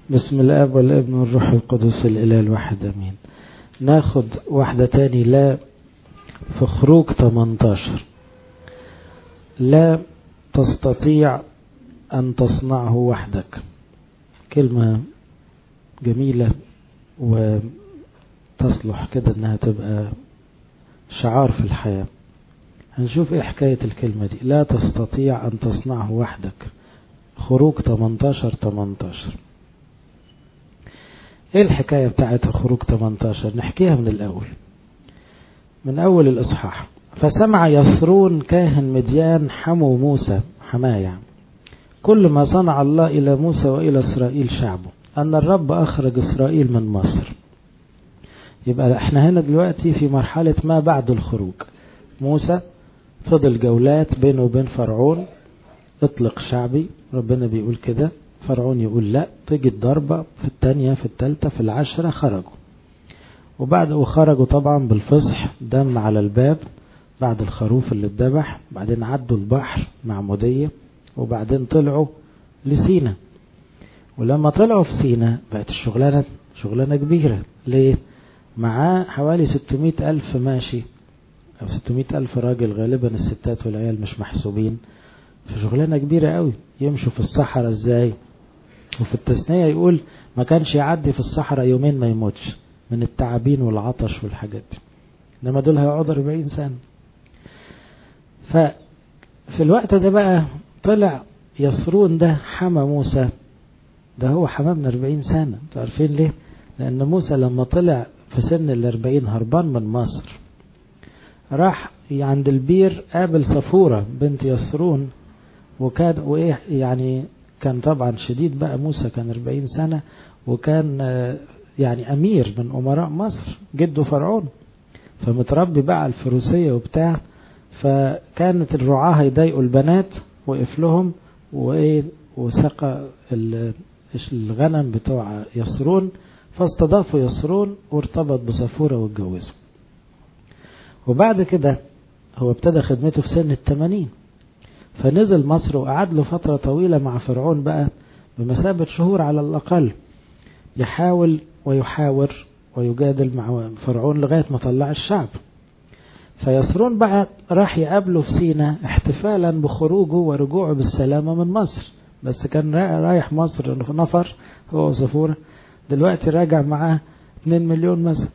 بسم الاب والابن والروح القدس الاله الواحد امين ناخد واحدة تاني لا في خروج 18 لا تستطيع ان تصنعه وحدك كلمة جميلة وتصلح كده انها تبقى شعار في الحياة هنشوف ايه حكاية الكلمة دي لا تستطيع ان تصنعه وحدك خروج 18 18 ايه الحكاية بتاعت خروج 18 نحكيها من الاول من اول الاصحاح فسمع يثرون كاهن مديان حمو موسى حماه يعني كل ما صنع الله الى موسى والى اسرائيل شعبه ان الرب اخرج اسرائيل من مصر يبقى احنا هنا دلوقتي في مرحلة ما بعد الخروج موسى فضل جولات بينه وبين فرعون اطلق شعبي ربنا بيقول كده فرعون يقول لا تيجي الضربة في الثانية في الثالثة في العشرة خرجوا وبعد وخرجوا طبعا بالفصح دم على الباب بعد الخروف اللي اتذبح بعدين عدوا البحر معمودية وبعدين طلعوا لسينا ولما طلعوا في سينا بقت الشغلانة شغلانة كبيرة ليه؟ معاه حوالي 600 ألف ماشي أو 600 ألف راجل غالبا الستات والعيال مش محسوبين في شغلانة كبيرة قوي يمشوا في الصحراء ازاي وفي التثنية يقول ما كانش يعدي في الصحراء يومين ما يموتش من التعابين والعطش والحاجات دي انما دول هيقعدوا 40 سنة ففي الوقت ده بقى طلع يسرون ده حمى موسى ده هو حماه من 40 سنة انتوا عارفين ليه لان موسى لما طلع في سن ال 40 هربان من مصر راح عند البير قابل صفورة بنت يسرون وكان وايه يعني كان طبعا شديد بقى موسى كان 40 سنة وكان يعني امير من امراء مصر جده فرعون فمتربي بقى على الفروسية وبتاع فكانت الرعاة يضايقوا البنات وقف لهم وايه وسقى الغنم بتوع يسرون فاستضافوا يسرون وارتبط بصفورة واتجوزوا وبعد كده هو ابتدى خدمته في سن الثمانين فنزل مصر وقعد له فترة طويلة مع فرعون بقى بمثابة شهور على الأقل يحاول ويحاور ويجادل مع فرعون لغاية ما طلع الشعب فيسرون بقى راح يقابله في سينا احتفالا بخروجه ورجوعه بالسلامة من مصر بس كان رايح مصر نفر هو وصفورة دلوقتي راجع معاه 2 مليون مثلا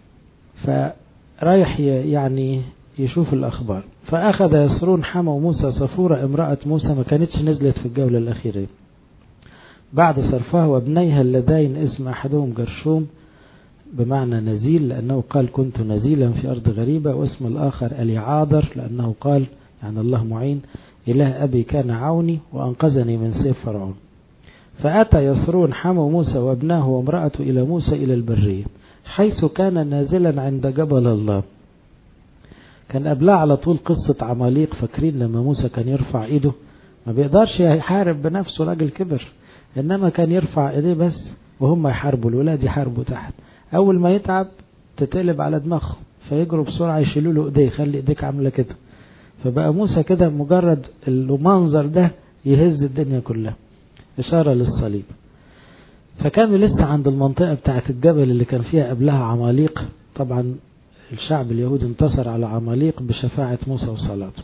فرايح يعني يشوف الأخبار فأخذ يسرون حمى موسى صفورة امرأة موسى ما كانتش نزلت في الجولة الأخيرة بعد صرفها وابنيها اللذين اسم أحدهم جرشوم بمعنى نزيل لأنه قال كنت نزيلا في أرض غريبة واسم الآخر أليعاذر لأنه قال يعني الله معين إله أبي كان عوني وأنقذني من سيف فرعون فأتى يسرون حمى موسى وابناه وامرأته إلى موسى إلى البرية حيث كان نازلا عند جبل الله كان قبلها على طول قصة عماليق فاكرين لما موسى كان يرفع ايده ما بيقدرش يحارب بنفسه راجل كبر انما كان يرفع ايديه بس وهم يحاربوا الولاد يحاربوا تحت اول ما يتعب تتقلب على دماغه فيجروا بسرعة يشيلوا له ايديه خلي ايديك عاملة كده فبقى موسى كده مجرد المنظر ده يهز الدنيا كلها اشارة للصليب فكانوا لسه عند المنطقة بتاعت الجبل اللي كان فيها قبلها عماليق طبعا الشعب اليهودي انتصر على عماليق بشفاعة موسى وصلاته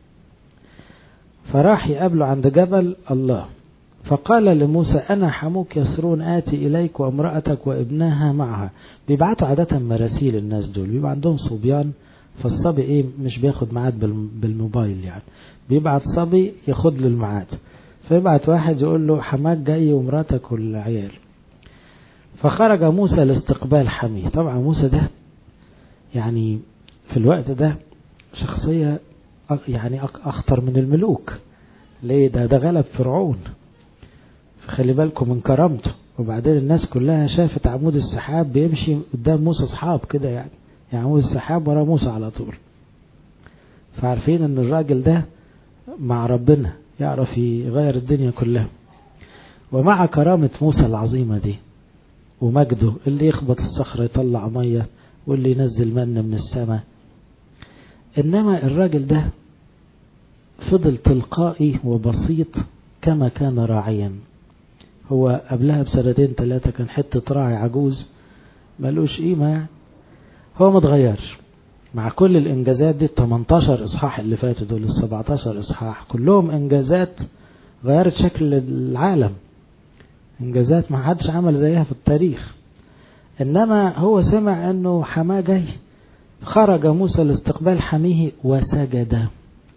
فراح يقابله عند جبل الله فقال لموسى أنا حموك يسرون آتي إليك وامرأتك وابنها معها بيبعتوا عادة مراسيل الناس دول بيبقى عندهم صبيان فالصبي إيه مش بياخد ميعاد بالموبايل يعني بيبعت صبي ياخد له الميعاد فيبعت واحد يقول له حماك جاي ومراتك والعيال فخرج موسى لاستقبال حميه طبعا موسى ده يعني في الوقت ده شخصية يعني أخطر من الملوك ليه ده ده غلب فرعون فخلي بالكم من كرامته وبعدين الناس كلها شافت عمود السحاب بيمشي قدام موسى أصحاب كده يعني يعني عمود السحاب ورا موسى على طول فعارفين ان الراجل ده مع ربنا يعرف يغير الدنيا كلها ومع كرامة موسى العظيمة دي ومجده اللي يخبط الصخرة يطلع مية واللي ينزل من من السماء إنما الراجل ده فضل تلقائي وبسيط كما كان راعيا هو قبلها بسنتين ثلاثة كان حتة راعي عجوز ملوش قيمة يعني هو ما اتغيرش مع كل الانجازات دي ال 18 اصحاح اللي فاتوا دول ال 17 اصحاح كلهم انجازات غيرت شكل العالم انجازات ما حدش عمل زيها في التاريخ انما هو سمع انه حماه جاي خرج موسى لاستقبال حميه وسجد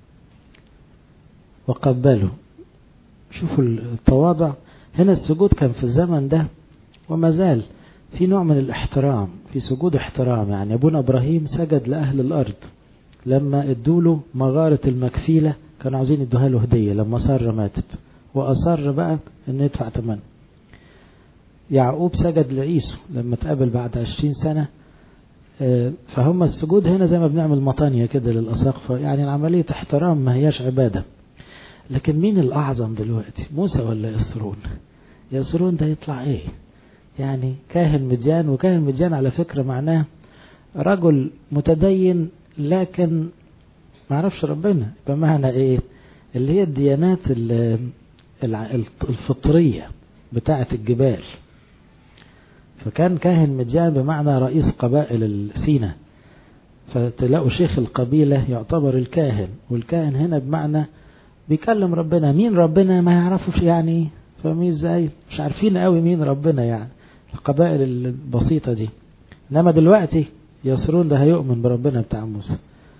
وقبله شوفوا التواضع هنا السجود كان في الزمن ده وما زال في نوع من الاحترام في سجود احترام يعني ابونا ابراهيم سجد لاهل الارض لما ادوله مغارة المكفيلة كانوا عاوزين يدوها له هدية لما سارة ماتت واصر بقى انه يدفع ثمن يعقوب سجد لعيسو لما تقابل بعد عشرين سنة فهم السجود هنا زي ما بنعمل مطانية كده للأساقفة يعني عملية احترام ما هياش عبادة لكن مين الأعظم دلوقتي موسى ولا يسرون يسرون ده يطلع ايه يعني كاهن مديان وكاهن مديان على فكرة معناه رجل متدين لكن ما عرفش ربنا بمعنى ايه اللي هي الديانات الفطرية بتاعة الجبال فكان كاهن مديان بمعنى رئيس قبائل سينا فتلاقوا شيخ القبيلة يعتبر الكاهن والكاهن هنا بمعنى بيكلم ربنا مين ربنا ما يعرفوش يعني فاهمين ازاي مش عارفين قوي مين ربنا يعني القبائل البسيطة دي انما دلوقتي يسرون ده هيؤمن بربنا بتاع موسى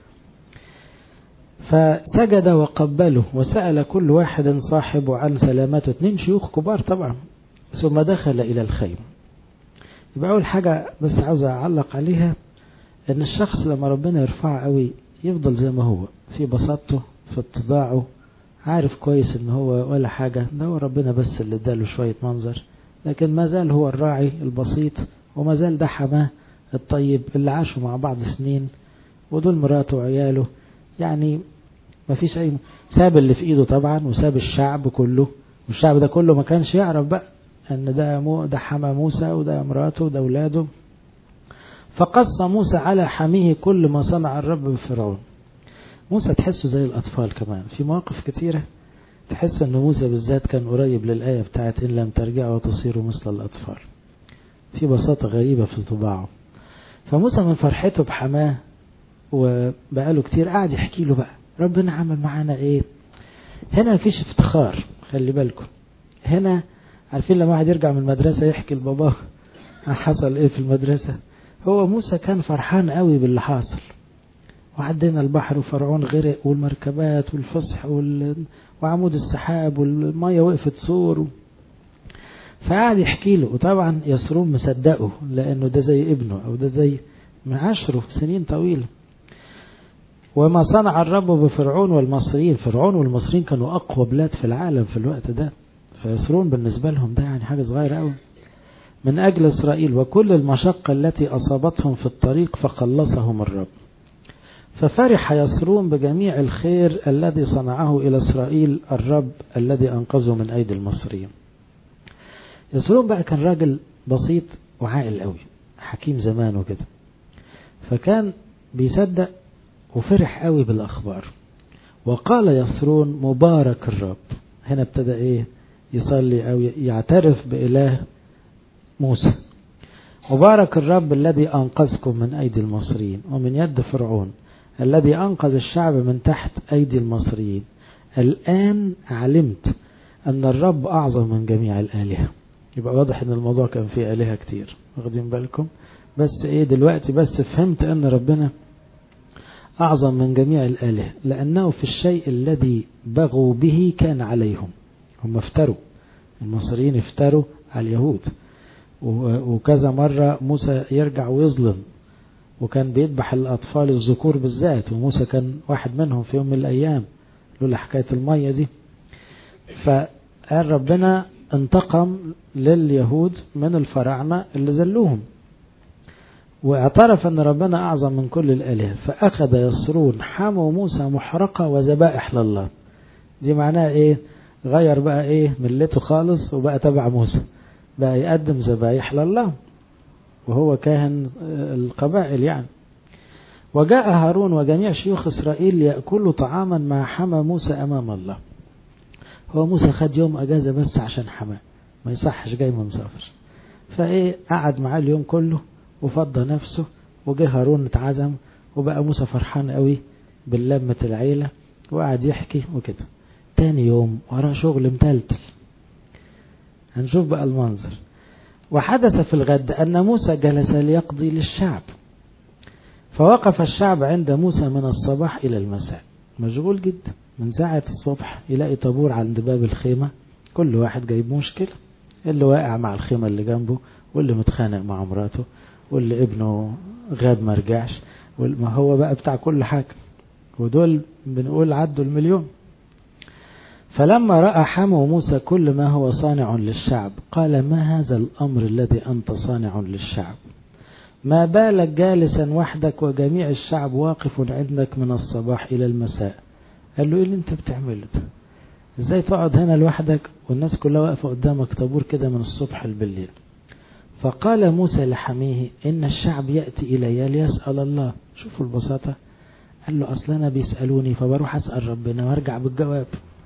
فسجد وقبله وسأل كل واحد صاحبه عن سلامته اتنين شيوخ كبار طبعا ثم دخل إلى الخيم يبقى أول حاجة بس عاوز أعلق عليها إن الشخص لما ربنا يرفعه قوي يفضل زي ما هو في بساطته في اتباعه عارف كويس إن هو ولا حاجة ده هو ربنا بس اللي اداله شوية منظر لكن ما زال هو الراعي البسيط وما زال ده حماه الطيب اللي عاشوا مع بعض سنين ودول مراته وعياله يعني ما فيش أي ساب اللي في إيده طبعا وساب الشعب كله والشعب ده كله ما كانش يعرف بقى أن ده مو ده حما موسى وده مراته وده أولاده فقص موسى على حميه كل ما صنع الرب بفرعون موسى تحسه زي الأطفال كمان في مواقف كتيرة تحس أن موسى بالذات كان قريب للآية بتاعت إن لم ترجعوا وتصيروا مثل الأطفال في بساطة غريبة في طباعه فموسى من فرحته بحماه وبقاله كتير قاعد يحكي له بقى ربنا عمل معانا ايه هنا مفيش افتخار خلي بالكم هنا عارفين لما واحد يرجع من المدرسة يحكي لباباه حصل ايه في المدرسة هو موسى كان فرحان قوي باللي حاصل وعدينا البحر وفرعون غرق والمركبات والفصح وال... وعمود السحاب والمية وقفت سور فقعد يحكي له وطبعا يسرون مصدقه لانه ده زي ابنه او ده زي من عشره سنين طويله وما صنع الرب بفرعون والمصريين فرعون والمصريين كانوا أقوى بلاد في العالم في الوقت ده فيسرون بالنسبة لهم ده يعني حاجة صغيرة قوي من أجل إسرائيل وكل المشقة التي أصابتهم في الطريق فخلصهم الرب ففرح يسرون بجميع الخير الذي صنعه إلى إسرائيل الرب الذي أنقذه من أيدي المصريين يسرون بقى كان راجل بسيط وعاقل قوي حكيم زمانه كده فكان بيصدق وفرح قوي بالأخبار وقال يسرون مبارك الرب هنا ابتدى ايه يصلي او يعترف بإله موسى مبارك الرب الذي أنقذكم من أيدي المصريين ومن يد فرعون الذي أنقذ الشعب من تحت أيدي المصريين الآن علمت أن الرب أعظم من جميع الآلهة يبقى واضح أن الموضوع كان فيه آلهة كتير واخدين بالكم بس ايه دلوقتي بس فهمت أن ربنا أعظم من جميع الآلهة لأنه في الشيء الذي بغوا به كان عليهم هم افتروا المصريين افتروا على اليهود وكذا مرة موسى يرجع ويظلم وكان بيذبح الأطفال الذكور بالذات وموسى كان واحد منهم في يوم من الأيام لولا حكاية المية دي فقال ربنا انتقم لليهود من الفراعنة اللي ذلوهم واعترف أن ربنا أعظم من كل الآلهة فأخذ يسرون حموا موسى محرقة وذبائح لله دي معناها إيه غير بقى إيه ملته خالص وبقى تبع موسى بقى يقدم ذبائح لله وهو كاهن القبائل يعني وجاء هارون وجميع شيوخ إسرائيل يأكلوا طعاما مع حمى موسى أمام الله هو موسى خد يوم أجازة بس عشان حماه ما يصحش جاي مسافر فايه قعد معاه اليوم كله وفضى نفسه وجه هارون اتعزم وبقى موسى فرحان قوي باللمة العيلة وقعد يحكي وكده تاني يوم وراه شغل متلتل هنشوف بقى المنظر وحدث في الغد أن موسى جلس ليقضي للشعب فوقف الشعب عند موسى من الصباح إلى المساء مشغول جدا من ساعة الصبح يلاقي طابور عند باب الخيمة كل واحد جايب مشكلة اللي واقع مع الخيمة اللي جنبه واللي متخانق مع مراته واللي ابنه غاب ما رجعش ما هو بقى بتاع كل حاجة ودول بنقول عدوا المليون فلما رأى حمو موسى كل ما هو صانع للشعب قال ما هذا الأمر الذي أنت صانع للشعب ما بالك جالسا وحدك وجميع الشعب واقف عندك من الصباح إلى المساء قال له إيه اللي أنت بتعمله ده إزاي تقعد هنا لوحدك والناس كلها واقفة قدامك طابور كده من الصبح بالليل فقال موسى لحميه إن الشعب يأتي إلي ليسأل الله شوفوا البساطة قال له أصل أنا بيسألوني فبروح أسأل ربنا وارجع بالجواب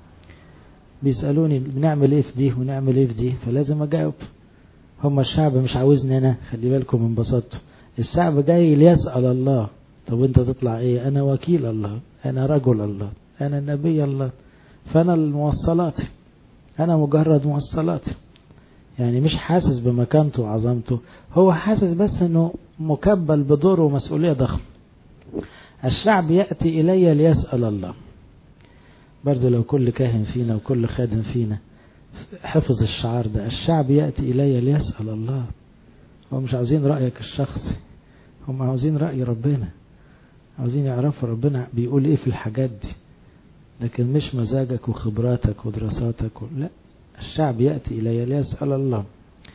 بيسألوني بنعمل ايه في دي ونعمل ايه في دي فلازم اجاوب هم الشعب مش عاوزني انا خلي بالكم من بساطته الشعب جاي ليسأل الله طب انت تطلع ايه انا وكيل الله انا رجل الله انا نبي الله فانا الموصلات انا مجرد موصلات يعني مش حاسس بمكانته وعظمته هو حاسس بس انه مكبل بدور ومسؤولية ضخمة الشعب يأتي إلي ليسأل الله برضه لو كل كاهن فينا وكل خادم فينا حفظ الشعار ده الشعب يأتي إلي ليسأل الله هم مش عاوزين رأيك الشخصي هم عاوزين رأي ربنا عاوزين يعرفوا ربنا بيقول ايه في الحاجات دي لكن مش مزاجك وخبراتك ودراساتك و... لا الشعب يأتي إلي ليسأل الله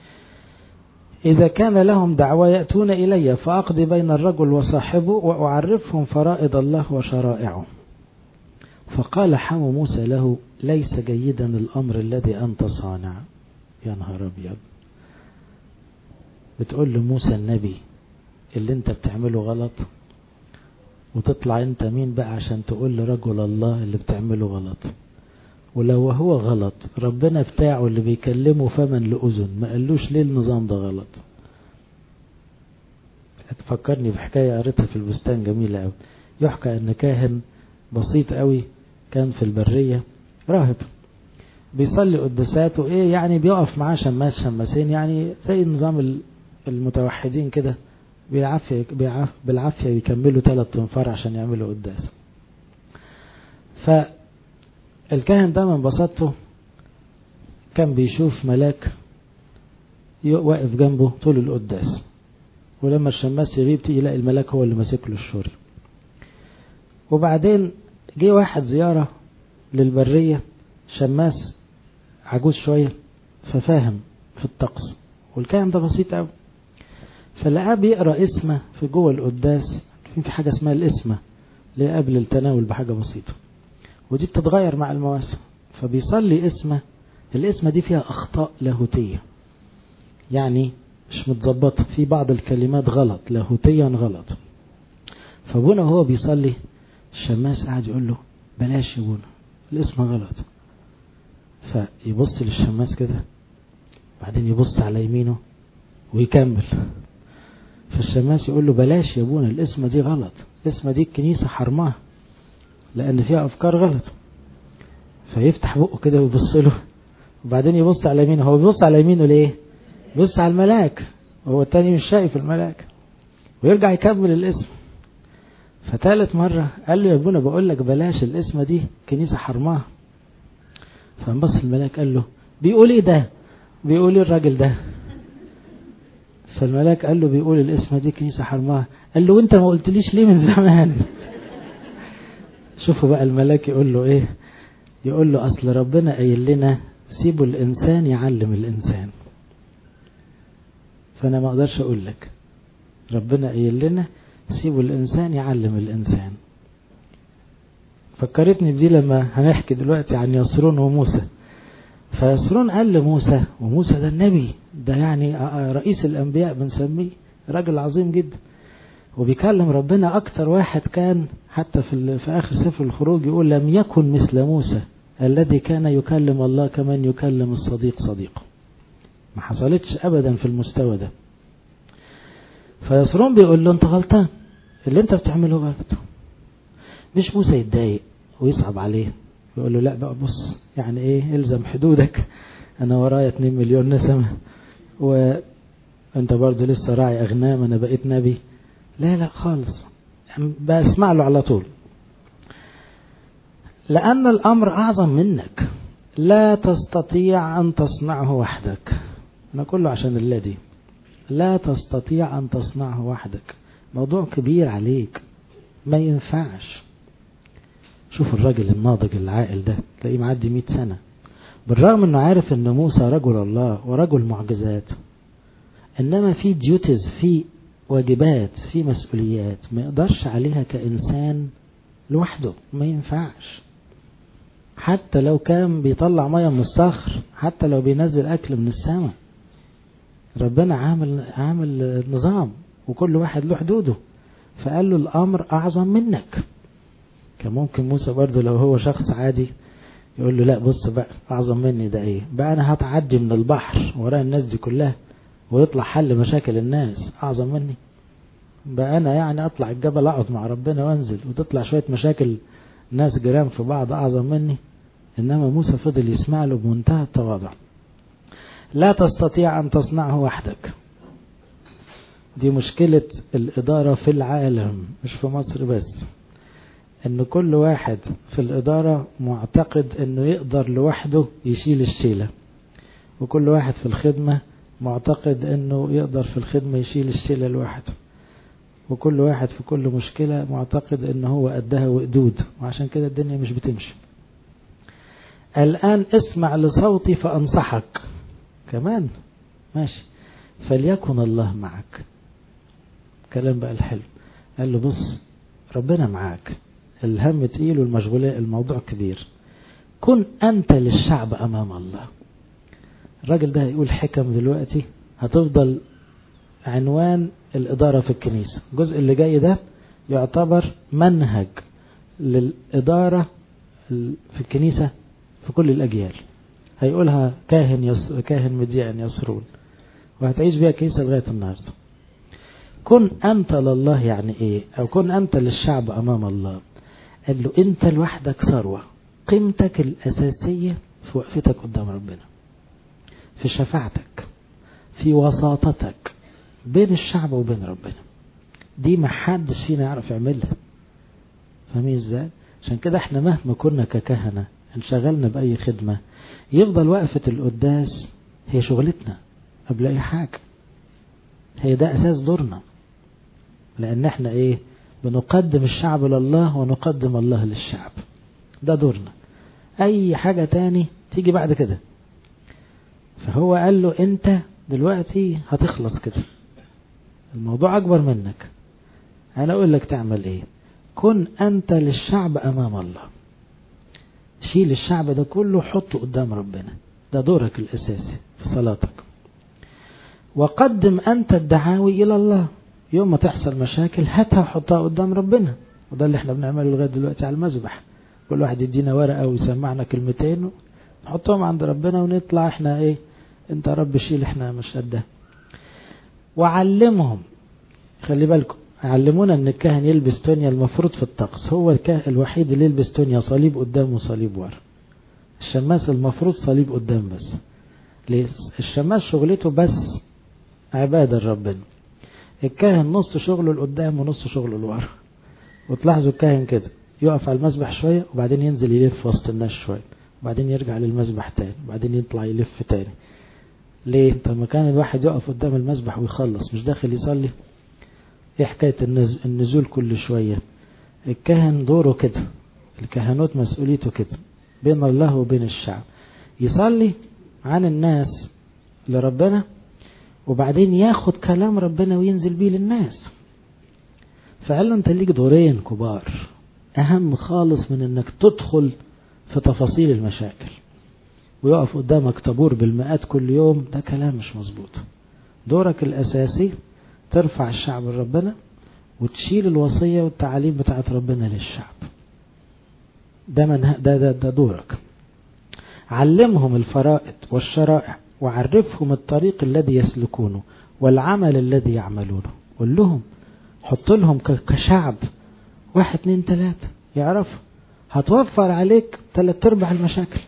إذا كان لهم دعوة يأتون إلي فأقضي بين الرجل وصاحبه وأعرفهم فرائض الله وشرائعه فقال حمو موسى له ليس جيدا الأمر الذي أنت صانع يا نهار أبيض بتقول لموسى النبي اللي انت بتعمله غلط وتطلع انت مين بقى عشان تقول لرجل الله اللي بتعمله غلط ولو هو غلط ربنا بتاعه اللي بيكلمه فمن لأذن ما قالوش ليه النظام ده غلط تفكرني بحكاية قريتها في البستان جميلة قوي يحكى ان كاهن بسيط قوي كان في البرية راهب بيصلي قداساته ايه يعني بيقف معاه شماس شماسين يعني زي نظام المتوحدين كده بالعافية بالعافية يكملوا ثلاث تنفار عشان يعملوا قداس فالكاهن ده من بساطته كان بيشوف ملاك واقف جنبه طول القداس ولما الشماس يغيب يلاقي الملاك هو اللي ماسك له الشوري وبعدين جه واحد زيارة للبرية شماس عجوز شوية ففاهم في الطقس والكلام ده بسيط قوي فلقاه بيقرا اسمه في جوه القداس في حاجة اسمها الاسمة اللي قبل التناول بحاجة بسيطة ودي بتتغير مع المواسم فبيصلي اسمه الاسمة دي فيها أخطاء لاهوتية يعني مش متظبطة في بعض الكلمات غلط لاهوتيا غلط فابونا وهو بيصلي الشماس قاعد يقول له بلاش يا ابونا الاسم غلط فيبص للشماس كده بعدين يبص على يمينه ويكمل فالشماس يقول له بلاش يا ابونا الاسم دي غلط الاسم دي الكنيسة حرمها لأن فيها أفكار غلط فيفتح بقه كده ويبص له وبعدين يبص على يمينه هو بيبص على يمينه ليه بيبص على الملاك وهو التاني مش شايف الملاك ويرجع يكمل الاسم فتالت مرة قال له يا ابونا بقول لك بلاش الاسم دي كنيسة حرمها فانبص الملاك قال له بيقول ايه ده بيقول ايه الراجل ده فالملاك قال له بيقول الاسم دي كنيسة حرمها قال له وانت ما قلتليش ليه من زمان شوفوا بقى الملاك يقول له ايه يقول له اصل ربنا قايل لنا سيبوا الانسان يعلم الانسان فانا ما اقدرش اقول لك ربنا قايل لنا سيبوا الانسان يعلم الانسان فكرتني بدي لما هنحكي دلوقتي عن يسرون وموسى فيسرون قال لموسى وموسى ده النبي ده يعني رئيس الانبياء بنسميه راجل عظيم جدا وبيكلم ربنا اكتر واحد كان حتى في, في اخر سفر الخروج يقول لم يكن مثل موسى الذي كان يكلم الله كمن يكلم الصديق صديقه ما حصلتش ابدا في المستوى ده فيسرون بيقول له انت غلطان اللي انت بتعمله غلط مش موسى يتضايق ويصعب عليه يقول له لا بقى بص يعني ايه الزم حدودك انا ورايا 2 مليون نسمة وانت برضو لسه راعي اغنام انا بقيت نبي لا لا خالص بسمع له على طول لأن الأمر أعظم منك لا تستطيع أن تصنعه وحدك أنا كله عشان الذي لا تستطيع أن تصنعه وحدك موضوع كبير عليك ما ينفعش شوف الراجل الناضج العاقل ده تلاقيه معدي مئة سنة بالرغم انه عارف ان موسى رجل الله ورجل معجزات انما في ديوتيز في واجبات في مسؤوليات ما يقدرش عليها كإنسان لوحده ما ينفعش حتى لو كان بيطلع مية من الصخر حتى لو بينزل أكل من السماء ربنا عامل عامل نظام وكل واحد له حدوده فقال له الأمر أعظم منك كان ممكن موسى برضه لو هو شخص عادي يقول له لا بص بقى أعظم مني ده إيه بقى أنا هتعدي من البحر وراء الناس دي كلها ويطلع حل مشاكل الناس أعظم مني بقى أنا يعني أطلع الجبل أقعد مع ربنا وأنزل وتطلع شوية مشاكل ناس جيران في بعض أعظم مني إنما موسى فضل يسمع له بمنتهى التواضع لا تستطيع أن تصنعه وحدك دي مشكلة الإدارة في العالم مش في مصر بس إن كل واحد في الإدارة معتقد إنه يقدر لوحده يشيل الشيلة وكل واحد في الخدمة معتقد إنه يقدر في الخدمة يشيل الشيلة لوحده وكل واحد في كل مشكلة معتقد إن هو قدها وقدود وعشان كده الدنيا مش بتمشي الآن اسمع لصوتي فأنصحك كمان ماشي فليكن الله معك كلام بقى الحلو قال له بص ربنا معاك الهم تقيل والمشغولية الموضوع كبير كن أنت للشعب أمام الله الراجل ده هيقول حكم دلوقتي هتفضل عنوان الإدارة في الكنيسة الجزء اللي جاي ده يعتبر منهج للإدارة في الكنيسة في كل الأجيال هيقولها كاهن يص... كاهن مديان يسرون وهتعيش بيها كنيسة لغاية النهاردة كن أنت لله يعني إيه أو كن أنت للشعب أمام الله قال له أنت لوحدك ثروة قيمتك الأساسية في وقفتك قدام ربنا في شفاعتك في وساطتك بين الشعب وبين ربنا دي ما حدش فينا يعرف يعملها فاهمين ازاي عشان كده احنا مهما كنا ككهنة انشغلنا بأي خدمة يفضل وقفة القداس هي شغلتنا قبل أي حاجة هي ده أساس دورنا لأن احنا ايه بنقدم الشعب لله ونقدم الله للشعب ده دورنا أي حاجة تاني تيجي بعد كده فهو قال له انت دلوقتي هتخلص كده الموضوع أكبر منك أنا أقول لك تعمل إيه كن أنت للشعب أمام الله شيل الشعب ده كله حطه قدام ربنا ده دورك الأساسي في صلاتك وقدم أنت الدعاوي إلى الله يوم ما تحصل مشاكل هاتها وحطها قدام ربنا وده اللي احنا بنعمله لغاية دلوقتي على المذبح كل واحد يدينا ورقة ويسمعنا كلمتين نحطهم عند ربنا ونطلع احنا ايه انت يا رب شيل احنا مش قدها وعلمهم خلي بالكم علمونا ان الكاهن يلبس تونيا المفروض في الطقس هو الكاهن الوحيد اللي يلبس تونيا صليب قدام وصليب ورا الشماس المفروض صليب قدام بس ليه الشماس شغلته بس عبادة لربنا الكاهن نص شغله لقدام ونص شغله لورا وتلاحظوا الكاهن كده يقف على المسبح شوية وبعدين ينزل يلف وسط الناس شوية وبعدين يرجع للمسبح تاني وبعدين يطلع يلف تاني ليه طب ما كان الواحد يقف قدام المسبح ويخلص مش داخل يصلي ايه حكاية النزول كل شوية الكاهن دوره كده الكهنوت مسؤوليته كده بين الله وبين الشعب يصلي عن الناس لربنا وبعدين ياخد كلام ربنا وينزل بيه للناس فقال له انت ليك دورين كبار اهم خالص من انك تدخل في تفاصيل المشاكل ويقف قدامك طابور بالمئات كل يوم ده كلام مش مظبوط دورك الأساسي ترفع الشعب لربنا وتشيل الوصية والتعاليم بتاعت ربنا للشعب ده, من ده, ده, ده دورك علمهم الفرائض والشرائع وعرفهم الطريق الذي يسلكونه والعمل الذي يعملونه قول لهم حط لهم كشعب واحد اتنين تلاتة يعرفوا هتوفر عليك تلات ارباع المشاكل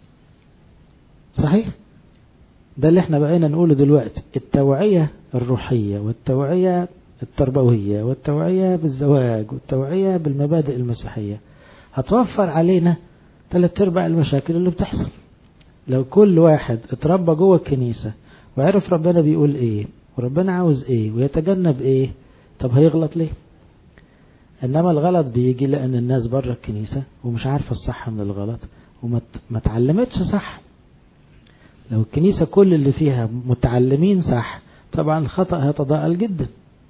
صحيح ده اللي احنا بقينا نقوله دلوقتي التوعية الروحية والتوعية التربوية والتوعية بالزواج والتوعية بالمبادئ المسيحية هتوفر علينا ثلاث ارباع المشاكل اللي بتحصل لو كل واحد اتربى جوه الكنيسة وعرف ربنا بيقول ايه وربنا عاوز ايه ويتجنب ايه طب هيغلط ليه انما الغلط بيجي لان الناس بره الكنيسة ومش عارفة الصح من الغلط وما اتعلمتش صح لو الكنيسة كل اللي فيها متعلمين صح طبعا الخطأ هيتضاءل جدا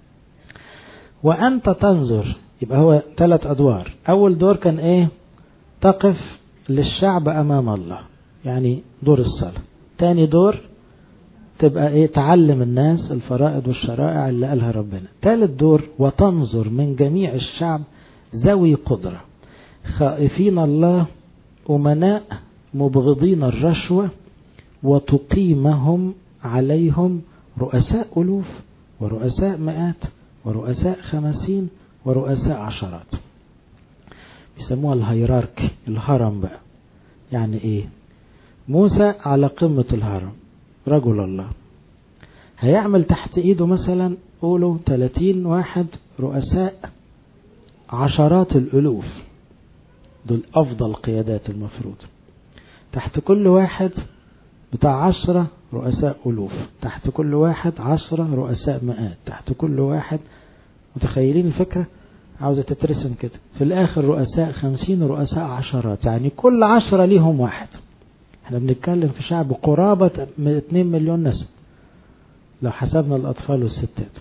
وأنت تنظر يبقى هو ثلاث أدوار أول دور كان إيه تقف للشعب أمام الله يعني دور الصلاة تاني دور تبقى إيه تعلم الناس الفرائض والشرائع اللي قالها ربنا ثالث دور وتنظر من جميع الشعب ذوي قدرة خائفين الله أمناء مبغضين الرشوة وتقيمهم عليهم رؤساء ألوف ورؤساء مئات ورؤساء خمسين ورؤساء عشرات بيسموها الهيراركي الهرم بقى يعني ايه موسى على قمة الهرم رجل الله هيعمل تحت ايده مثلا قولوا 30 واحد رؤساء عشرات الالوف دول افضل قيادات المفروض تحت كل واحد بتاع عشرة رؤساء ألوف تحت كل واحد عشرة رؤساء مئات تحت كل واحد متخيلين الفكرة عاوزة تترسم كده في الآخر رؤساء خمسين رؤساء عشرات يعني كل عشرة ليهم واحد احنا بنتكلم في شعب قرابة 2 مليون نسب لو حسبنا الأطفال والستات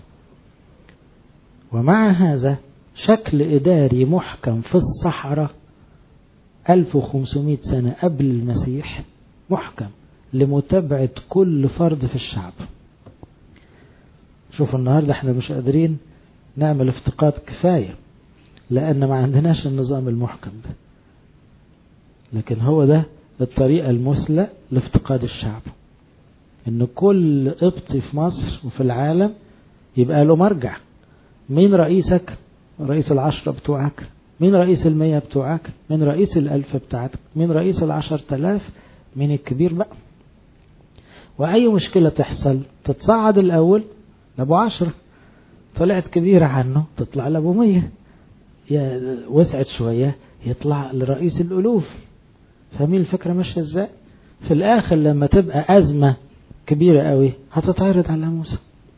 ومع هذا شكل إداري محكم في الصحراء 1500 سنة قبل المسيح محكم لمتابعة كل فرد في الشعب شوفوا النهاردة احنا مش قادرين نعمل افتقاد كفاية لأن ما عندناش النظام المحكم ده لكن هو ده الطريقة المثلى لافتقاد الشعب ان كل قبطي في مصر وفي العالم يبقى له مرجع مين رئيسك رئيس العشرة بتوعك مين رئيس المية بتوعك مين رئيس الألف بتاعتك مين رئيس العشر تلاف مين الكبير بقى وأي مشكلة تحصل تتصعد الأول لأبو عشرة طلعت كبيرة عنه تطلع لأبو مية وسعت شوية يطلع لرئيس الألوف فاهمين الفكرة ماشية ازاي في الآخر لما تبقى أزمة كبيرة قوي هتتعرض على موسى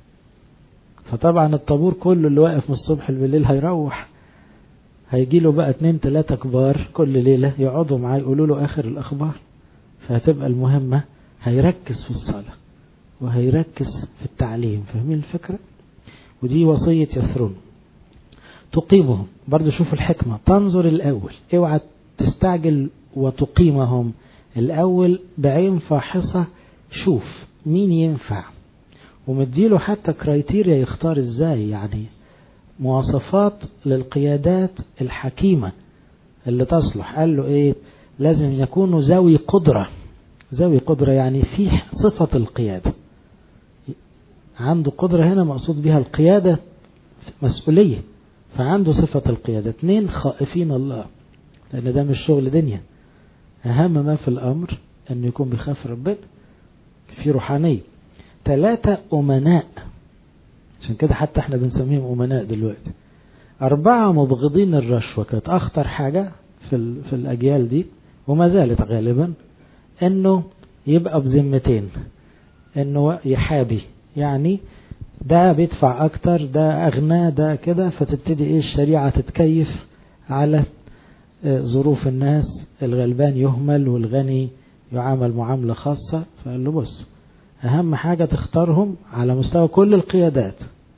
فطبعا الطابور كله اللي واقف من الصبح بالليل هيروح هيجي له بقى اتنين تلاتة كبار كل ليلة يقعدوا معاه يقولوا له آخر الأخبار فهتبقى المهمة هيركز في الصلاة وهيركز في التعليم فاهمين الفكرة ودي وصية يثرون تقيمهم برضو شوف الحكمة تنظر الأول اوعى تستعجل وتقيمهم الأول بعين فاحصة شوف مين ينفع ومديله حتى كرايتيريا يختار ازاي يعني مواصفات للقيادات الحكيمة اللي تصلح قال له ايه لازم يكونوا ذوي قدرة ذوي قدرة يعني في صفة القيادة عنده قدرة هنا مقصود بها القيادة مسؤولية فعنده صفة القيادة اثنين خائفين الله لأن ده مش شغل دنيا أهم ما في الأمر أنه يكون بيخاف ربنا في روحانية ثلاثة أمناء عشان كده حتى احنا بنسميهم أمناء دلوقتي أربعة مبغضين الرشوة كانت أخطر حاجة في, في الأجيال دي وما زالت غالبا أنه يبقى بذمتين أنه يحابي يعني ده بيدفع أكتر ده أغنى ده كده فتبتدي إيه الشريعة تتكيف على ظروف الناس الغلبان يهمل والغني يعامل معاملة خاصة فقال له بص أهم حاجة تختارهم على مستوى كل القيادات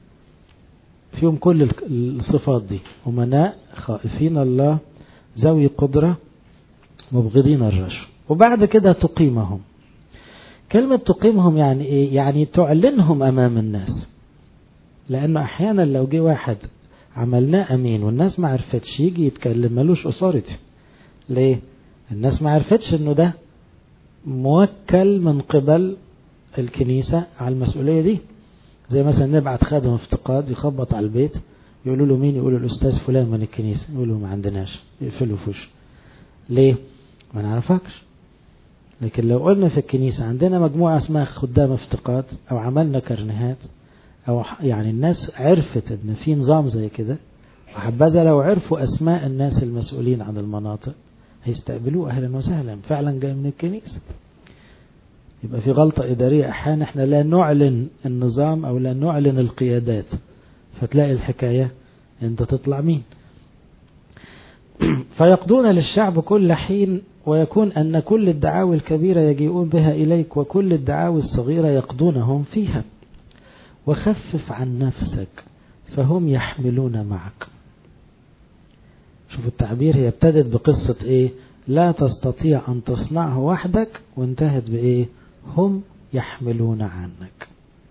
فيهم كل الصفات دي أمناء خائفين الله ذوي قدرة مبغضين الرشوة وبعد كده تقيمهم كلمة تقيمهم يعني إيه؟ يعني تعلنهم أمام الناس لأنه أحيانا لو جه واحد عملناه أمين والناس ما عرفتش يجي يتكلم ملوش أثورتي ليه؟ الناس ما عرفتش إنه ده موكل من قبل الكنيسة على المسؤولية دي زي مثلا نبعت خادم افتقاد يخبط على البيت يقولوا له مين يقولوا الأستاذ فلان من الكنيسة يقولوا ما عندناش يقفلوا في وشه ليه ما نعرفكش لكن لو قلنا في الكنيسة عندنا مجموعة اسمها خدام افتقاد أو عملنا كرنيهات أو يعني الناس عرفت إن في نظام زي كده وحبذا لو عرفوا أسماء الناس المسؤولين عن المناطق هيستقبلوه أهلا وسهلا فعلا جاي من الكنيسة يبقى في غلطة إدارية أحيانا احنا لا نعلن النظام أو لا نعلن القيادات فتلاقي الحكاية أنت تطلع مين فيقضون للشعب كل حين ويكون أن كل الدعاوي الكبيرة يجيئون بها إليك وكل الدعاوي الصغيرة يقضونهم فيها وخفف عن نفسك فهم يحملون معك شوفوا التعبير هي ابتدت بقصة ايه لا تستطيع ان تصنعه وحدك وانتهت بايه هم يحملون عنك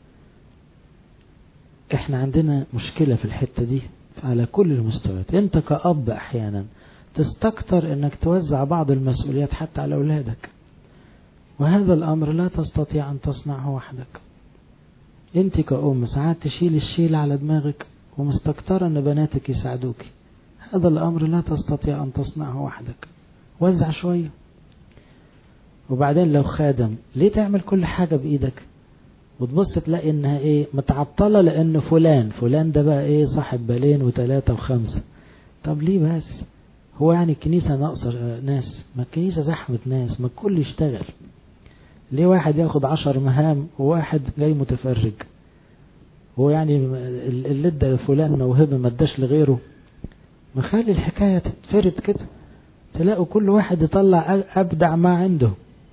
احنا عندنا مشكلة في الحتة دي على كل المستويات انت كأب احيانا تستكتر انك توزع بعض المسؤوليات حتى على اولادك وهذا الامر لا تستطيع ان تصنعه وحدك انت كأم ساعات تشيل الشيل على دماغك ومستكترة ان بناتك يساعدوك هذا الامر لا تستطيع ان تصنعه وحدك وزع شوية وبعدين لو خادم ليه تعمل كل حاجة بايدك وتبص تلاقي انها ايه متعطلة لان فلان فلان ده بقى ايه صاحب بالين وثلاثة وخمسة طب ليه بس هو يعني الكنيسة ناقصة ناس ما الكنيسة زحمة ناس ما الكل يشتغل ليه واحد ياخد عشر مهام وواحد جاي متفرج هو يعني اللي ادى فلان موهبة ما اداش لغيره ما خلي الحكاية تتفرد كده تلاقوا كل واحد يطلع أبدع ما عنده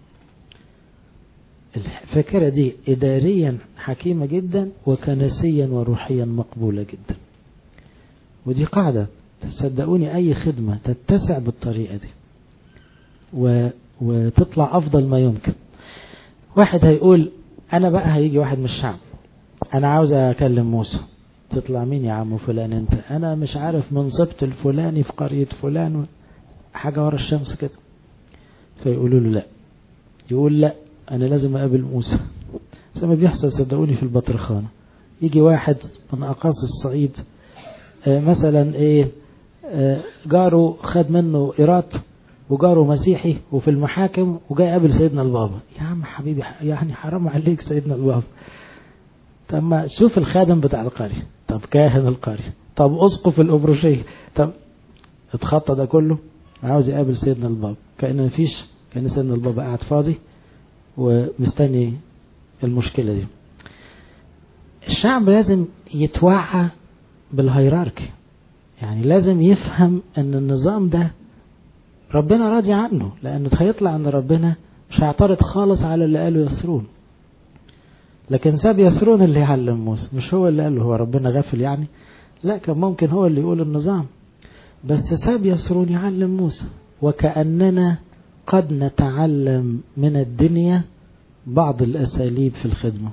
الفكرة دي إداريا حكيمة جدا وكنسيا وروحيا مقبولة جدا ودي قاعدة تصدقوني أي خدمة تتسع بالطريقة دي و... وتطلع أفضل ما يمكن واحد هيقول أنا بقى هيجي واحد من الشعب أنا عاوز أكلم موسى تطلع مين يا عم فلان أنت أنا مش عارف منصبت الفلاني في قرية فلان حاجة ورا الشمس كده فيقولوا له لا يقول لا أنا لازم أقابل موسى زي ما بيحصل صدقوني في البطرخانة يجي واحد من أقاصي الصعيد آه مثلا إيه آه جاره خد منه إيرات وجاره مسيحي وفي المحاكم وجاي قابل سيدنا البابا يا عم حبيبي يعني حرام عليك سيدنا البابا طب ما شوف الخادم بتاع القرية طب كاهن القرية طب أسقف الأبروشية طب اتخطى ده كله عاوز يقابل سيدنا البابا كأن مفيش كان سيدنا البابا قاعد فاضي ومستني المشكلة دي الشعب لازم يتوعى بالهيراركي يعني لازم يفهم ان النظام ده ربنا راضي عنه لانه هيطلع ان ربنا مش هيعترض خالص على اللي قاله يسرون لكن ساب يسرون اللي يعلم موسى مش هو اللي قاله هو ربنا غافل يعني لا كان ممكن هو اللي يقول النظام بس ساب يسرون يعلم موسى وكأننا قد نتعلم من الدنيا بعض الأساليب في الخدمة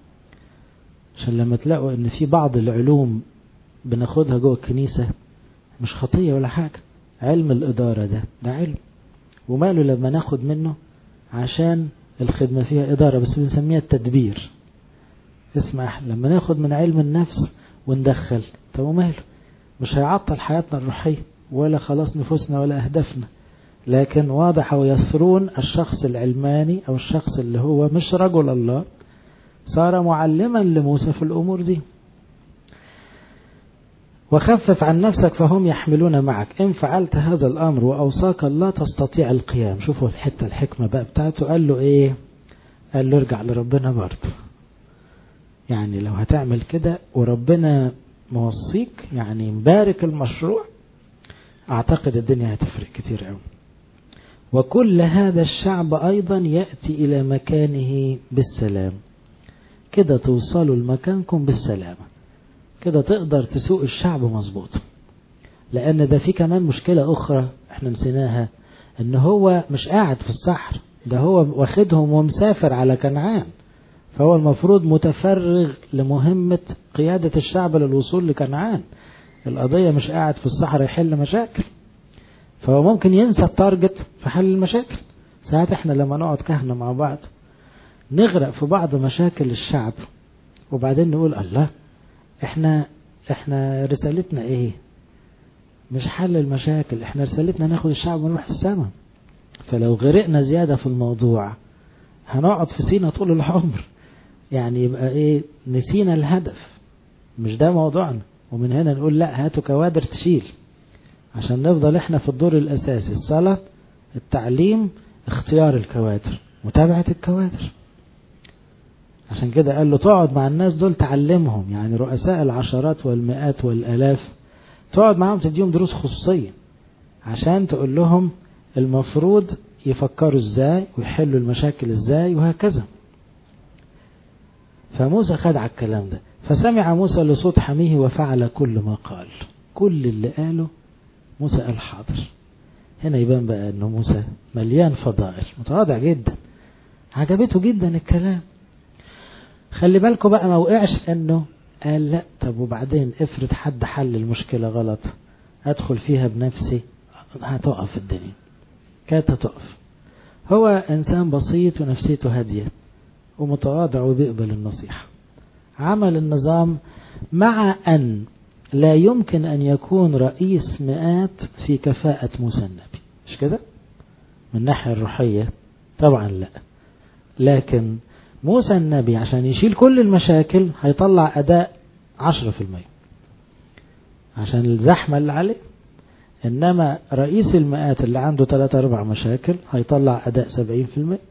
عشان لما تلاقوا ان في بعض العلوم بناخدها جوه الكنيسة مش خطية ولا حاجة علم الإدارة ده ده علم وماله لما ناخد منه عشان الخدمة فيها إدارة بس بنسميها التدبير اسمع لما ناخد من علم النفس وندخل طب وماله مش هيعطل حياتنا الروحية ولا خلاص نفوسنا ولا أهدافنا لكن واضح ويسرون الشخص العلماني أو الشخص اللي هو مش رجل الله صار معلما لموسى في الأمور دي وخفف عن نفسك فهم يحملون معك إن فعلت هذا الأمر وأوصاك لا تستطيع القيام شوفوا الحتة الحكمة بقى بتاعته قال له إيه قال له ارجع لربنا برضه يعني لو هتعمل كده وربنا موصيك يعني مبارك المشروع أعتقد الدنيا هتفرق كتير قوي وكل هذا الشعب أيضا يأتي إلى مكانه بالسلام كده توصلوا لمكانكم بالسلامة كده تقدر تسوق الشعب مظبوط لأن ده في كمان مشكلة أخرى احنا نسيناها ان هو مش قاعد في الصحر ده هو واخدهم ومسافر على كنعان فهو المفروض متفرغ لمهمة قيادة الشعب للوصول لكنعان القضية مش قاعد في الصحراء يحل مشاكل فهو ممكن ينسى التارجت في حل المشاكل ساعات احنا لما نقعد كهنة مع بعض نغرق في بعض مشاكل الشعب وبعدين نقول الله احنا احنا رسالتنا ايه مش حل المشاكل احنا رسالتنا ناخد الشعب ونروح السماء فلو غرقنا زيادة في الموضوع هنقعد في سينا طول العمر يعني يبقى ايه نسينا الهدف مش ده موضوعنا ومن هنا نقول لا هاتوا كوادر تشيل عشان نفضل احنا في الدور الاساسي الصلاة التعليم اختيار الكوادر متابعة الكوادر عشان كده قال له تقعد مع الناس دول تعلمهم يعني رؤساء العشرات والمئات والآلاف تقعد معاهم تديهم دروس خصوصية عشان تقول لهم المفروض يفكروا ازاي ويحلوا المشاكل ازاي وهكذا فموسى خد على الكلام ده فسمع موسى لصوت حميه وفعل كل ما قال كل اللي قاله موسى قال حاضر هنا يبان بقى انه موسى مليان فضائل متواضع جدا عجبته جدا الكلام خلي بالكم بقى ما وقعش انه قال لا طب وبعدين افرض حد حل المشكلة غلط ادخل فيها بنفسي هتقف الدنيا كانت هتقف هو انسان بسيط ونفسيته هادية ومتواضع وبيقبل النصيحة عمل النظام مع ان لا يمكن ان يكون رئيس مئات في كفاءة موسى النبي مش كده من الناحية الروحية طبعا لا لكن موسى النبي عشان يشيل كل المشاكل هيطلع أداء عشرة في المية عشان الزحمة اللي عليه إنما رئيس المئات اللي عنده ثلاثة أربع مشاكل هيطلع أداء سبعين في المية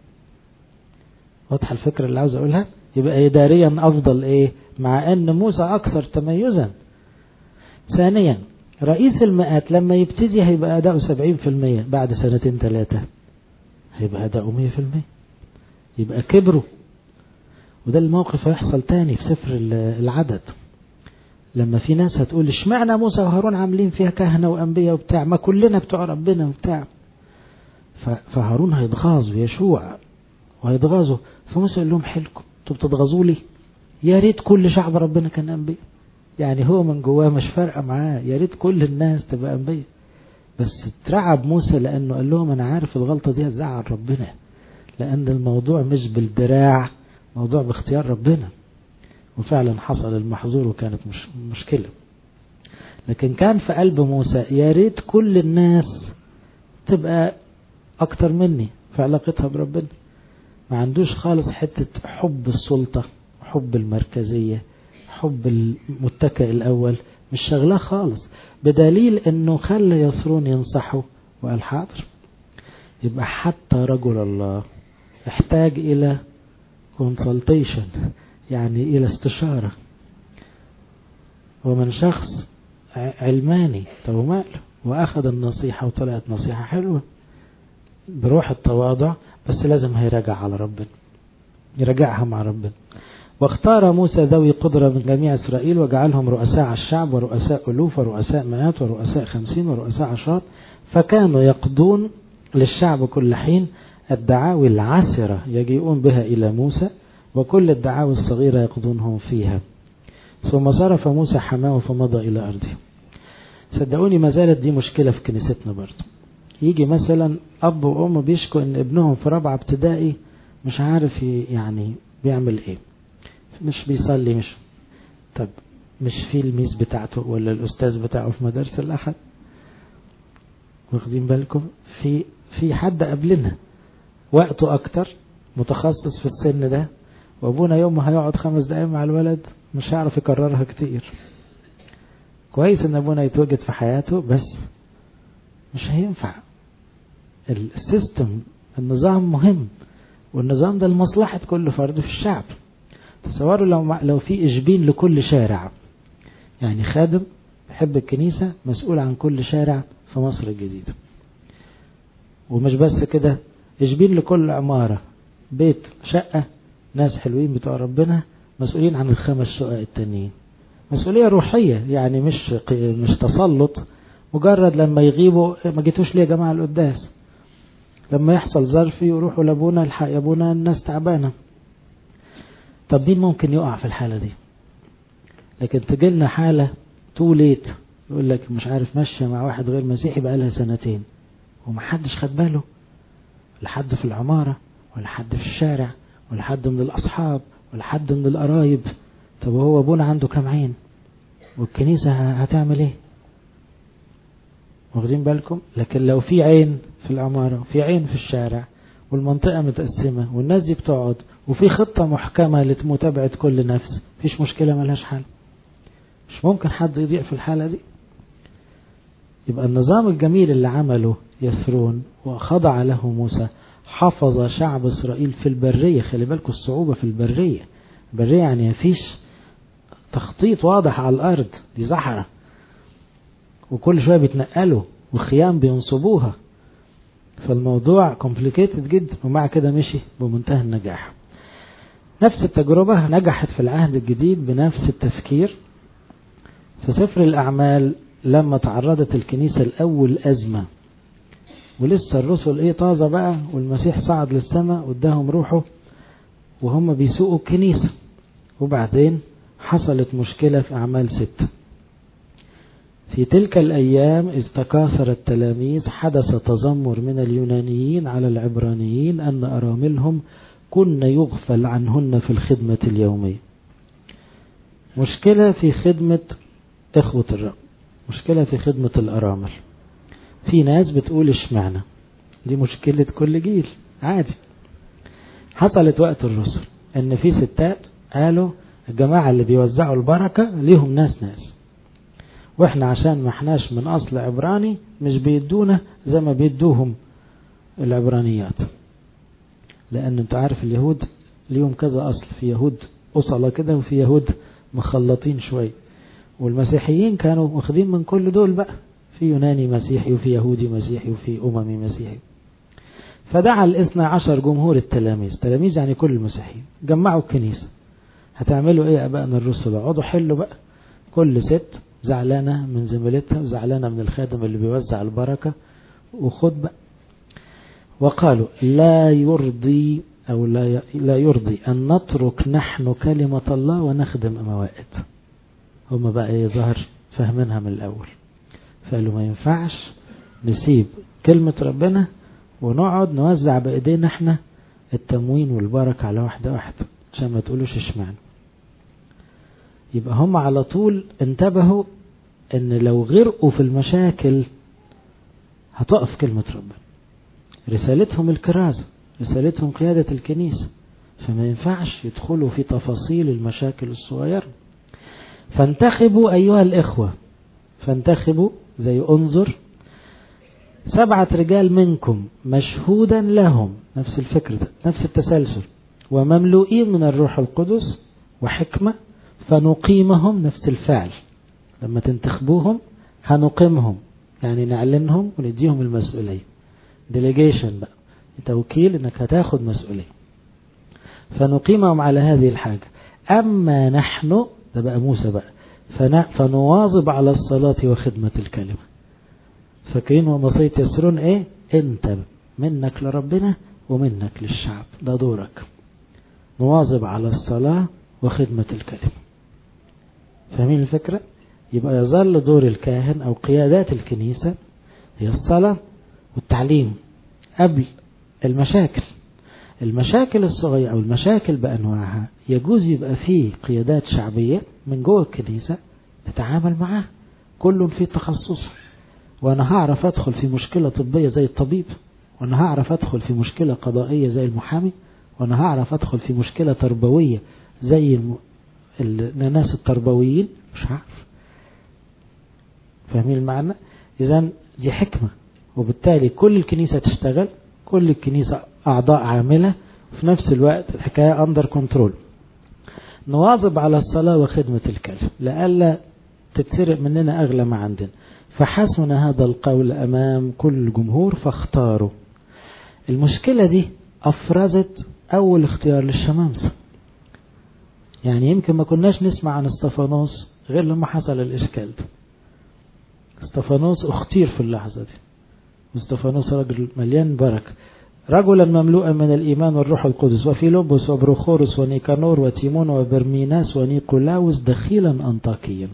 واضحة الفكرة اللي عاوز أقولها يبقى إداريا أفضل إيه مع أن موسى أكثر تميزا ثانيا رئيس المئات لما يبتدي هيبقى أداؤه سبعين في المية بعد سنتين ثلاثة هيبقى أداؤه مية في المية يبقى كبروا وده الموقف هيحصل تاني في سفر العدد لما في ناس هتقول اشمعنى موسى وهارون عاملين فيها كهنة وأنبياء وبتاع ما كلنا بتوع ربنا وبتاع فهارون هيتغاظ ويشوع وهيتغاظوا فموسى يقول لهم حلكم انتوا بتتغاظوا لي يا ريت كل شعب ربنا كان أنبياء يعني هو من جواه مش فارقة معاه يا ريت كل الناس تبقى أنبياء بس اترعب موسى لأنه قال لهم أنا عارف الغلطة دي هتزعل ربنا لأن الموضوع مش بالدراع موضوع باختيار ربنا وفعلا حصل المحظور وكانت مش مشكلة لكن كان في قلب موسى يا ريت كل الناس تبقى أكتر مني في علاقتها بربنا ما عندوش خالص حتة حب السلطة حب المركزية حب المتكئ الأول مش شغلاه خالص بدليل انه خلى يسرون ينصحه وقال حاضر يبقى حتى رجل الله احتاج الى كونسلتيشن يعني الى استشارة ومن شخص علماني طب ماله واخذ النصيحة وطلعت نصيحة حلوة بروح التواضع بس لازم هيراجع على ربنا يراجعها مع ربنا واختار موسى ذوي قدرة من جميع إسرائيل وجعلهم رؤساء على الشعب ورؤساء ألوف ورؤساء مئات ورؤساء خمسين ورؤساء عشرات فكانوا يقضون للشعب كل حين الدعاوي العسرة يجيئون بها إلى موسى وكل الدعاوي الصغيرة يقضونهم فيها ثم صرف موسى حماه فمضى إلى أرضه صدقوني ما زالت دي مشكلة في كنيستنا برضه يجي مثلا أب وأم بيشكوا إن ابنهم في رابعة ابتدائي مش عارف يعني بيعمل إيه مش بيصلي مش طب مش في الميس بتاعته ولا الأستاذ بتاعه في مدارس الأحد واخدين بالكم في في حد قبلنا وقته أكتر متخصص في السن ده وأبونا يوم ما هيقعد خمس دقايق مع الولد مش هيعرف يكررها كتير كويس إن أبونا يتوجد في حياته بس مش هينفع السيستم النظام مهم والنظام ده لمصلحة كل فرد في الشعب تصوروا لو لو في إشبين لكل شارع يعني خادم بحب الكنيسة مسؤول عن كل شارع في مصر الجديدة ومش بس كده إشبين لكل عمارة بيت شقة ناس حلوين بتوع ربنا مسؤولين عن الخمس شقق التانيين مسؤولية روحية يعني مش مش تسلط مجرد لما يغيبوا ما جيتوش ليه يا جماعة القداس لما يحصل ظرف يروحوا لابونا الحق يا ابونا الناس تعبانه طب مين ممكن يقع في الحالة دي لكن تجيلنا حالة تو ليت يقول لك مش عارف ماشية مع واحد غير مسيحي بقى لها سنتين ومحدش خد باله لا حد في العمارة ولا حد في الشارع ولا حد من الأصحاب ولا حد من القرايب طب هو أبونا عنده كام عين والكنيسة هتعمل ايه واخدين بالكم لكن لو في عين في العمارة في عين في الشارع والمنطقة متقسمة والناس دي بتقعد وفي خطة محكمة لمتابعة كل نفس مفيش مشكلة ملهاش حل مش ممكن حد يضيع في الحالة دي يبقى النظام الجميل اللي عمله يسرون وخضع له موسى حفظ شعب إسرائيل في البرية خلي بالكم الصعوبة في البرية البرية يعني مفيش تخطيط واضح على الأرض دي صحراء وكل شوية بيتنقلوا وخيام بينصبوها فالموضوع كومبليكيتد جدا ومع كده مشي بمنتهى النجاح نفس التجربة نجحت في العهد الجديد بنفس التفكير في سفر الأعمال لما تعرضت الكنيسة الأول أزمة ولسه الرسل ايه طازة بقى والمسيح صعد للسماء واداهم روحه وهم بيسوقوا الكنيسة وبعدين حصلت مشكلة في أعمال ستة في تلك الأيام إذ تكاثر التلاميذ حدث تذمر من اليونانيين على العبرانيين أن أراملهم كن يغفل عنهن في الخدمة اليومية مشكلة في خدمة إخوة الرب مشكلة في خدمة الأرامل في ناس بتقول اشمعنى دي مشكلة كل جيل عادي حصلت وقت الرسل ان في ستات قالوا الجماعة اللي بيوزعوا البركة ليهم ناس ناس واحنا عشان ما احناش من اصل عبراني مش بيدونا زي ما بيدوهم العبرانيات لان انت عارف اليهود ليهم كذا اصل في يهود اصلة كده وفي يهود مخلطين شوية والمسيحيين كانوا واخدين من كل دول بقى في يوناني مسيحي وفي يهودي مسيحي وفي أممي مسيحي فدعا الاثنى عشر جمهور التلاميذ تلاميذ يعني كل المسيحيين جمعوا الكنيسة هتعملوا ايه ابائنا الرسل اقعدوا حلوا بقى كل ست زعلانة من زميلتها وزعلانة من الخادم اللي بيوزع البركة وخد بقى وقالوا لا يرضي أو لا لا يرضي أن نترك نحن كلمة الله ونخدم موائد هم بقى ايه ظهر فاهمينها من الأول فقالوا ما ينفعش نسيب كلمة ربنا ونقعد نوزع بإيدينا احنا التموين والبركة على واحدة واحدة عشان ما تقولوش اشمعنى يبقى هم على طول انتبهوا ان لو غرقوا في المشاكل هتقف كلمة ربنا رسالتهم الكرازة رسالتهم قيادة الكنيسة فما ينفعش يدخلوا في تفاصيل المشاكل الصغيرة فانتخبوا أيها الإخوة فانتخبوا زي انظر سبعة رجال منكم مشهودا لهم نفس الفكر ده نفس التسلسل ومملوئين من الروح القدس وحكمة فنقيمهم نفس الفعل لما تنتخبوهم هنقيمهم يعني نعلنهم ونديهم المسؤولية delegation بقى توكيل انك هتاخد مسؤولية فنقيمهم على هذه الحاجة اما نحن ده بقى موسى بقى فنواظب على الصلاة وخدمة الكلمة فاكرين ومصية يسرون ايه انت منك لربنا ومنك للشعب ده دورك نواظب على الصلاة وخدمة الكلمة فاهمين الفكرة يبقى يظل دور الكاهن او قيادات الكنيسة هي الصلاة والتعليم قبل المشاكل المشاكل الصغيرة أو المشاكل بأنواعها يجوز يبقى فيه قيادات شعبية من جوه الكنيسة تتعامل معاه كل في تخصصه وأنا هعرف أدخل في مشكلة طبية زي الطبيب وأنا هعرف أدخل في مشكلة قضائية زي المحامي وأنا هعرف أدخل في مشكلة تربوية زي الم... الناس التربويين مش عارف فاهمين المعنى إذا دي حكمة وبالتالي كل الكنيسة تشتغل كل الكنيسة أعضاء عاملة وفي نفس الوقت الحكاية أندر كنترول نواظب على الصلاة وخدمة الكلم لألا تتسرق مننا أغلى ما عندنا فحسن هذا القول أمام كل الجمهور فاختاروا المشكلة دي أفرزت أول اختيار للشمامسة يعني يمكن ما كناش نسمع عن استفانوس غير لما حصل الإشكال ده استفانوس اختير في اللحظة دي استفانوس رجل مليان بركة رجلا مملوءا من الإيمان والروح القدس وفي لوبوس وبروخورس ونيكانور وتيمون وبرميناس ونيقولاوس دخيلا أنطاكيا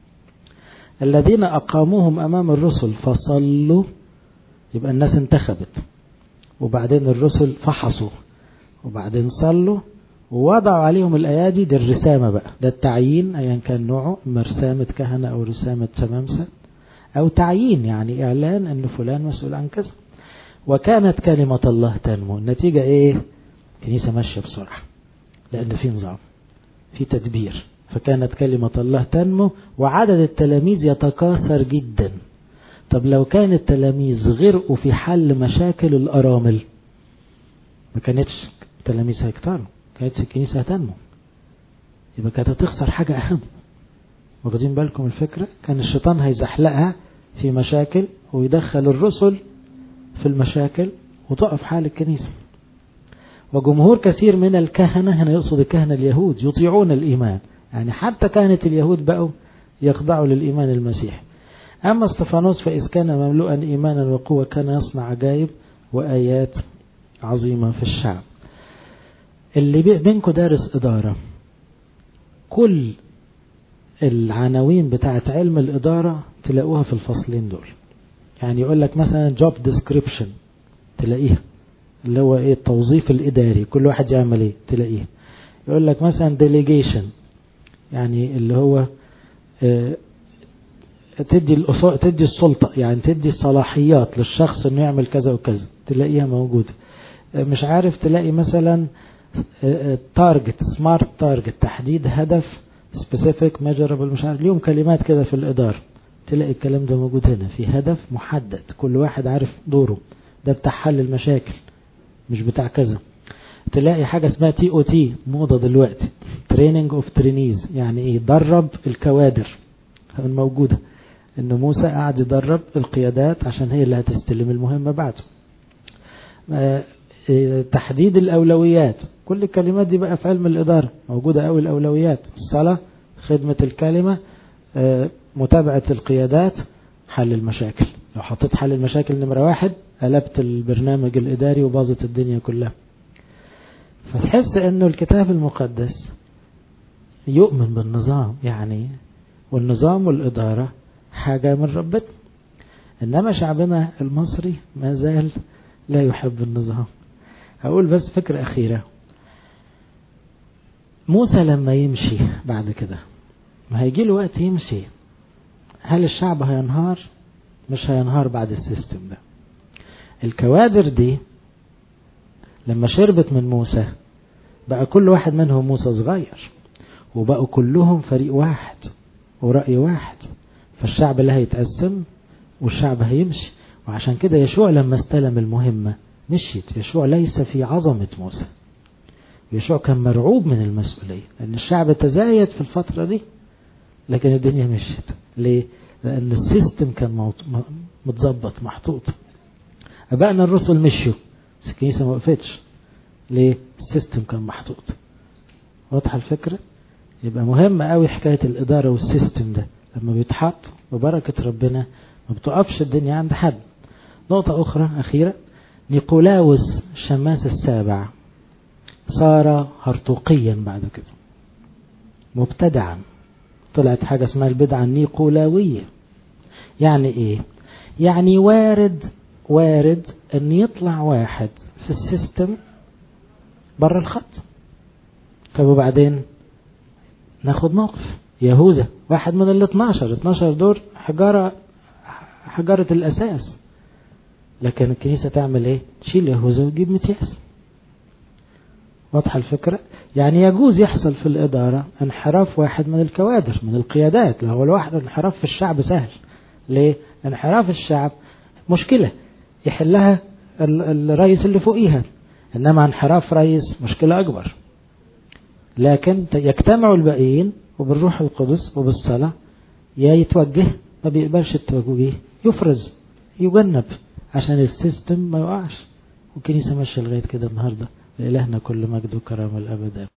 الذين أقاموهم أمام الرسل فصلوا يبقى الناس انتخبت وبعدين الرسل فحصوا وبعدين صلوا ووضعوا عليهم الأيادي دي الرسامة بقى ده التعيين أيا كان نوعه إما رسامة كهنة أو رسامة شمامسة أو تعيين يعني إعلان أن فلان مسؤول عن كذا وكانت كلمة الله تنمو النتيجة إيه كنيسة ماشية بسرعة لأن في نظام في تدبير فكانت كلمة الله تنمو وعدد التلاميذ يتكاثر جدا طب لو كان التلاميذ غرقوا في حل مشاكل الأرامل ما كانتش التلاميذ هيكتروا كانت الكنيسة هتنمو يبقى كانت هتخسر حاجة أهم واخدين بالكم الفكرة كان الشيطان هيزحلقها في مشاكل ويدخل الرسل في المشاكل وتقف حال الكنيسة وجمهور كثير من الكهنة هنا يقصد الكهنة اليهود يطيعون الإيمان يعني حتى كانت اليهود بقوا يخضعوا للإيمان المسيحي أما استفانوس فإذ كان مملوءا إيمانا وقوة كان يصنع عجائب وآيات عظيمة في الشعب اللي بينكم دارس إدارة كل العناوين بتاعت علم الإدارة تلاقوها في الفصلين دول يعني يقول لك مثلا job description تلاقيها اللي هو ايه التوظيف الإداري كل واحد يعمل ايه تلاقيه يقول لك مثلا delegation يعني اللي هو اه تدي تدي السلطة يعني تدي الصلاحيات للشخص انه يعمل كذا وكذا تلاقيها موجودة مش عارف تلاقي مثلا تارجت سمارت تارجت تحديد هدف سبيسيفيك ميجربل مش عارف ليهم كلمات كده في الإدارة تلاقي الكلام ده موجود هنا في هدف محدد كل واحد عارف دوره ده بتاع حل المشاكل مش بتاع كذا تلاقي حاجة اسمها تي او تي موضة دلوقتي تريننج اوف ترينيز يعني ايه درب الكوادر الموجودة ان موسى قاعد يدرب القيادات عشان هي اللي هتستلم المهمة بعده تحديد الأولويات كل الكلمات دي بقى في علم الإدارة موجودة أوي الأولويات الصلاة خدمة الكلمة متابعة القيادات حل المشاكل لو حطيت حل المشاكل نمرة واحد قلبت البرنامج الإداري وباظت الدنيا كلها فتحس أنه الكتاب المقدس يؤمن بالنظام يعني والنظام والإدارة حاجة من ربنا إنما شعبنا المصري ما زال لا يحب النظام هقول بس فكرة أخيرة موسى لما يمشي بعد كده ما هيجي له وقت يمشي هل الشعب هينهار مش هينهار بعد السيستم ده الكوادر دي لما شربت من موسى بقى كل واحد منهم موسى صغير وبقوا كلهم فريق واحد ورأي واحد فالشعب لا هيتقسم والشعب هيمشي وعشان كده يشوع لما استلم المهمة مشيت يشوع ليس في عظمة موسى يشوع كان مرعوب من المسؤولية لأن الشعب تزايد في الفترة دي لكن الدنيا مشيت ليه؟ لأن السيستم كان متظبط محطوط أبائنا الرسل مشيوا بس الكنيسة ما وقفتش ليه؟ السيستم كان محطوط واضحة الفكرة؟ يبقى مهم قوي حكاية الإدارة والسيستم ده لما بيتحط ببركة ربنا ما بتقفش الدنيا عند حد نقطة أخرى أخيرة نيقولاوس الشماس السابع صار هرطوقيا بعد كده مبتدعا طلعت حاجة اسمها البدعة النيقولاوية يعني ايه يعني وارد وارد ان يطلع واحد في السيستم بره الخط طب وبعدين ناخد موقف يهوذا واحد من ال 12 12 دور حجارة حجارة الأساس لكن الكنيسة تعمل ايه تشيل يهوذا وتجيب متياس واضحة الفكرة يعني يجوز يحصل في الإدارة انحراف واحد من الكوادر من القيادات لو الواحد انحراف في الشعب سهل ليه انحراف الشعب مشكلة يحلها الرئيس اللي فوقيها إنما انحراف رئيس مشكلة أكبر لكن يجتمعوا الباقيين وبالروح القدس وبالصلاة يا يتوجه ما بيقبلش التوجيه يفرز يجنب عشان السيستم ما يقعش والكنيسة ماشية لغاية كده النهاردة لإلهنا كل مجد وكرامة الأبد